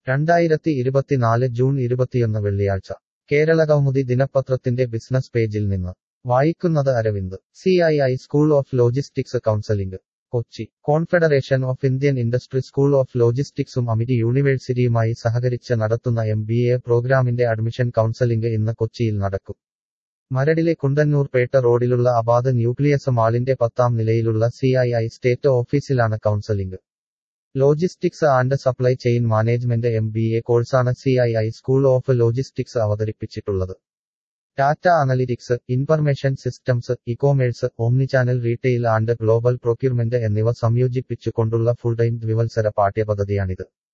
രണ്ടായിരത്തി ഇരുപത്തിനാല് ജൂൺ ഇരുപത്തിയൊന്ന് വെള്ളിയാഴ്ച കേരള കൗമുദി ദിനപത്രത്തിന്റെ ബിസിനസ് പേജിൽ നിന്ന് വായിക്കുന്നത് Aravind C I I school of logistics counselling Kochi confederation of Indian industry school of ലോജിസ്റ്റിക്സും അമിരി യൂണിവേഴ്സിറ്റിയുമായി സഹകരിച്ച് നടത്തുന്ന എം ബി എ പ്രോഗ്രാമിന്റെ അഡ്മിഷൻ കൗൺസലിംഗ് ഇന്ന് കൊച്ചിയിൽ നടക്കും മരടിലെ കുണ്ടന്നൂർ പേട്ട റോഡിലുള്ള അബാദ് ന്യൂക്ലിയസ് മാളിന്റെ പത്താം നിലയിലുള്ള സി ഐ ഐ സ്റ്റേറ്റ് ഓഫീസിലാണ് counselling logistics and supply chain management M B A കോഴ്സാണ് C I I school of logistics അവതരിപ്പിച്ചിട്ടുള്ളത് Tata analytics information systems ecommerce omnichannel retail and global procurement എന്നിവ സംയോജിപ്പിച്ചുകൊണ്ടുള്ള ഫുൾ ടൈം ദ്വിവത്സര പാഠ്യപദ്ധതിയാണിത്